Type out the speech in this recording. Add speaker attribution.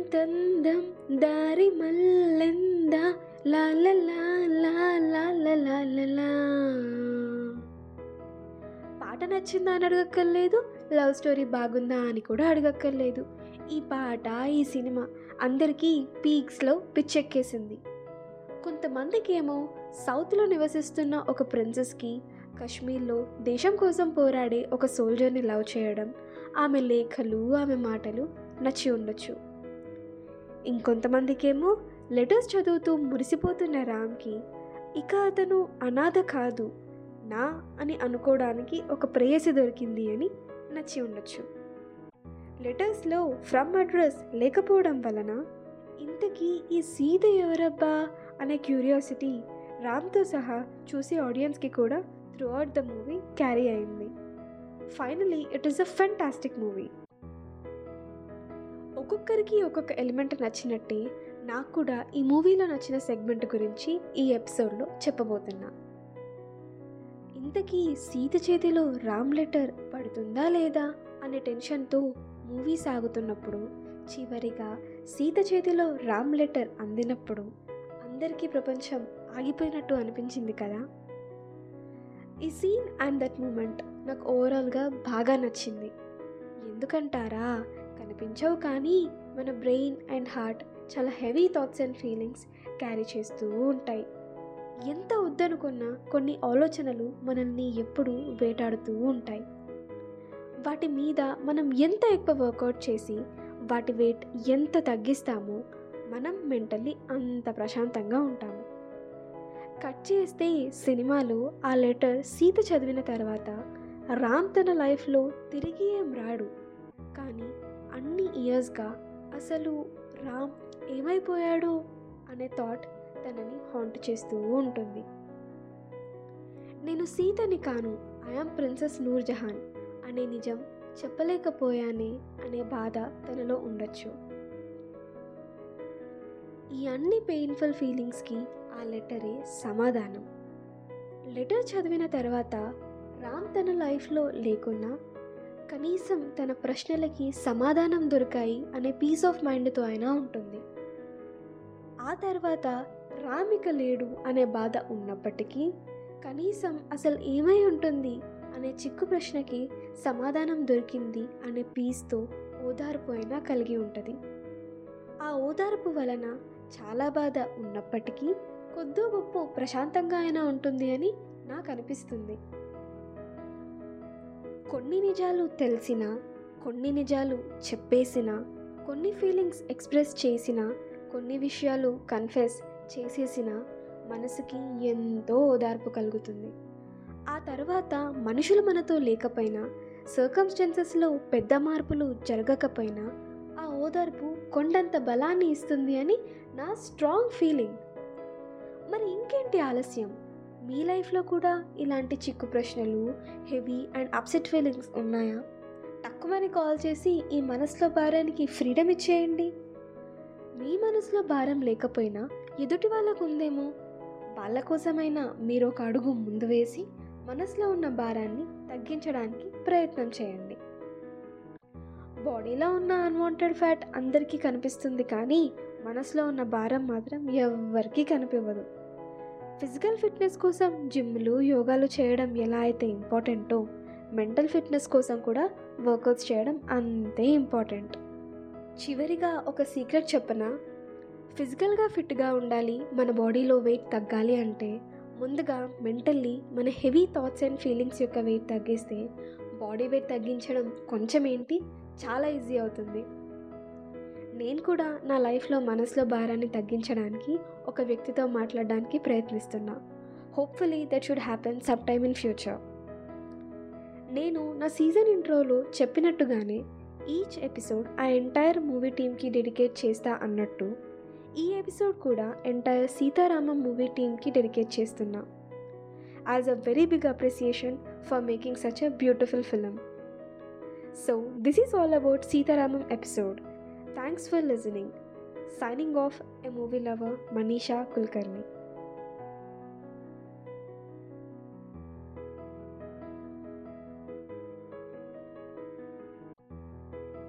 Speaker 1: ఎంతందం దారి మల్లెంద లా లా లా లా లా లా లా లా లా. పాట నచ్చిందా అని అడగక్కర్లేదు లవ్ స్టోరీ బాగుందా అని కూడా అడగక్కర్లేదు ఈ పాట ఈ సినిమా అందరికీ పీక్స్లో పిచ్చెక్కేసింది కొంతమందికి ఏమో సౌత్లో నివసిస్తున్న ఒక ప్రిన్సెస్కి కశ్మీర్లో దేశం కోసం పోరాడే ఒక సోల్జర్ని లవ్ చేయడం ఆమె లేఖలు ఆమె మాటలు నచ్చి ఉండొచ్చు ఇంకొంతమందికేమో లెటర్స్ చదువుతూ మురిసిపోతున్న రామ్కి ఇక అతను అనాథ కాదు నా అని అనుకోవడానికి ఒక ప్రేయసి దొరికింది అని నచ్చి ఉండొచ్చు లెటర్స్లో ఫ్రమ్ అడ్రస్ లేకపోవడం వలన ఇంతకీ ఈ సీత ఎవరబ్బా అనే క్యూరియాసిటీ రామ్తో సహా చూసే ఆడియన్స్కి కూడా through out the movie carry అయింది finally it is a fantastic movie ఒక్కొక్కరికి ఒక్కొక్క ఎలిమెంట్ నచ్చినట్టే నాకు కూడా ఈ మూవీలో నచ్చిన సెగ్మెంట్ గురించి ఈ ఎపిసోడ్లో చెప్పబోతున్నా ఇంతకీ సీత చేతిలో రామ్ లెటర్ పడుతుందా లేదా అనే టెన్షన్తో మూవీ సాగుతున్నప్పుడు చివరిగా సీత చేతిలో రామ్ లెటర్ అందినప్పుడు అందరికీ ప్రపంచం ఆగిపోయినట్టు అనిపించింది కదా ఈ సీన్ అండ్ దట్ మూమెంట్ నాకు ఓవరాల్గా బాగా నచ్చింది ఎందుకంటారా కనిపించవు కానీ మన బ్రెయిన్ అండ్ హార్ట్ చాలా heavy thoughts and feelings carry చేస్తూ ఉంటాయి ఎంత వద్దనుకున్నా కొన్ని ఆలోచనలు మనల్ని ఎప్పుడూ వేటాడుతూ ఉంటాయి వాటి మీద మనం ఎంత ఎక్కువ వర్కౌట్ చేసి వాటి వెయిట్ ఎంత తగ్గిస్తామో మనం మెంటల్లీ అంత ప్రశాంతంగా ఉంటాము కట్ చేస్తే సినిమాలో ఆ లెటర్ సీత చదివిన తర్వాత రామ్ తన లైఫ్లో తిరిగి ఏం రాడు కానీ అన్ని ఇయర్స్గా అసలు రామ్ ఏమైపోయాడు అనే థాట్ తనని హాంట్ చేస్తూ ఉంటుంది నేను సీతని కాను ఐఆమ్ ప్రిన్సెస్ నూర్జహాన్ అనే నిజం చెప్పలేకపోయానే అనే బాధ తనలో ఉండొచ్చు ఈ అన్ని పెయిన్ఫుల్ ఫీలింగ్స్కి ఆ లెటరే సమాధానం లెటర్ చదివిన తర్వాత రామ్ తన లైఫ్లో లేకున్నా కనీసం తన ప్రశ్నలకి సమాధానం దొరికాయి అనే పీస్ ఆఫ్ మైండ్తో అయినా ఉంటుంది ఆ తర్వాత రామ్ ఇక లేడు అనే బాధ ఉన్నప్పటికీ కనీసం అసలు ఏమై ఉంటుంది అనే చిక్కు ప్రశ్నకి సమాధానం దొరికింది అనే పీస్తో ఓదార్పు అయినా కలిగి ఉంటుంది ఆ ఓదార్పు వలన చాలా బాధ ఉన్నప్పటికీ కొద్దో గొప్ప ప్రశాంతంగా అయినా ఉంటుంది అని నాకు అనిపిస్తుంది కొన్ని నిజాలు తెలిసినా కొన్ని నిజాలు చెప్పేసినా కొన్ని ఫీలింగ్స్ ఎక్స్ప్రెస్ చేసినా కొన్ని విషయాలు కన్ఫెస్ చేసేసిన మనసుకి ఎంతో ఓదార్పు కలుగుతుంది ఆ తర్వాత మనుషులు మనతో లేకపోయినా సర్కమ్స్టెన్సెస్లో పెద్ద మార్పులు జరగకపోయినా ఆ ఓదార్పు కొండంత బలాన్ని ఇస్తుంది అని నా స్ట్రాంగ్ ఫీలింగ్ మరి ఇంకేంటి ఆలస్యం మీ లైఫ్లో కూడా ఇలాంటి చిక్కు ప్రశ్నలు హెవీ అండ్ అప్సెట్ ఫీలింగ్స్ ఉన్నాయా తక్కువని కాల్ చేసి ఈ మనసులో భారానికి ఫ్రీడమ్ ఇచ్చేయండి మీ మనసులో భారం లేకపోయినా ఎదుటి వాళ్ళకు ఉందేమో వాళ్ళ కోసమైనా మీరు ఒక అడుగు ముందు వేసి మనసులో ఉన్న భారాన్ని తగ్గించడానికి ప్రయత్నం చేయండి బాడీలో ఉన్న అన్వాంటెడ్ ఫ్యాట్ అందరికీ కనిపిస్తుంది కానీ మనసులో ఉన్న భారం మాత్రం ఎవ్వరికీ కనిపించదు ఫిజికల్ ఫిట్నెస్ కోసం జిమ్లు యోగాలు చేయడం ఎలా అయితే ఇంపార్టెంటో మెంటల్ ఫిట్నెస్ కోసం కూడా వర్కౌట్స్ చేయడం అంతే ఇంపార్టెంట్ చివరిగా ఒక సీక్రెట్ చెప్పనా ఫిజికల్గా ఫిట్గా ఉండాలి మన బాడీలో వెయిట్ తగ్గాలి అంటే ముందుగా మెంటల్లీ మన హెవీ థాట్స్ అండ్ ఫీలింగ్స్ యొక్క వెయిట్ తగ్గిస్తే బాడీ వెయిట్ తగ్గించడం కొంచెం ఏంటి చాలా ఈజీ అవుతుంది నేను కూడా నా లైఫ్లో మనసులో భారాన్ని తగ్గించడానికి ఒక వ్యక్తితో మాట్లాడడానికి ప్రయత్నిస్తున్నా hopefully that should happen some time in future నేను నా సీజన్ ఇంట్రోలో చెప్పినట్టుగానే ఈచ్ ఎపిసోడ్ ఆ ఎంటైర్ మూవీ టీమ్కి డెడికేట్ చేస్తా అన్నట్టు ఈ ఎపిసోడ్ కూడా ఎంటైర్ సీతారామం మూవీ టీమ్కి డెడికేట్ చేస్తున్నా as a very big appreciation for making such a beautiful film so this is all about Sita Ramam episode thanks for listening signing off a movie lover manisha kulkarni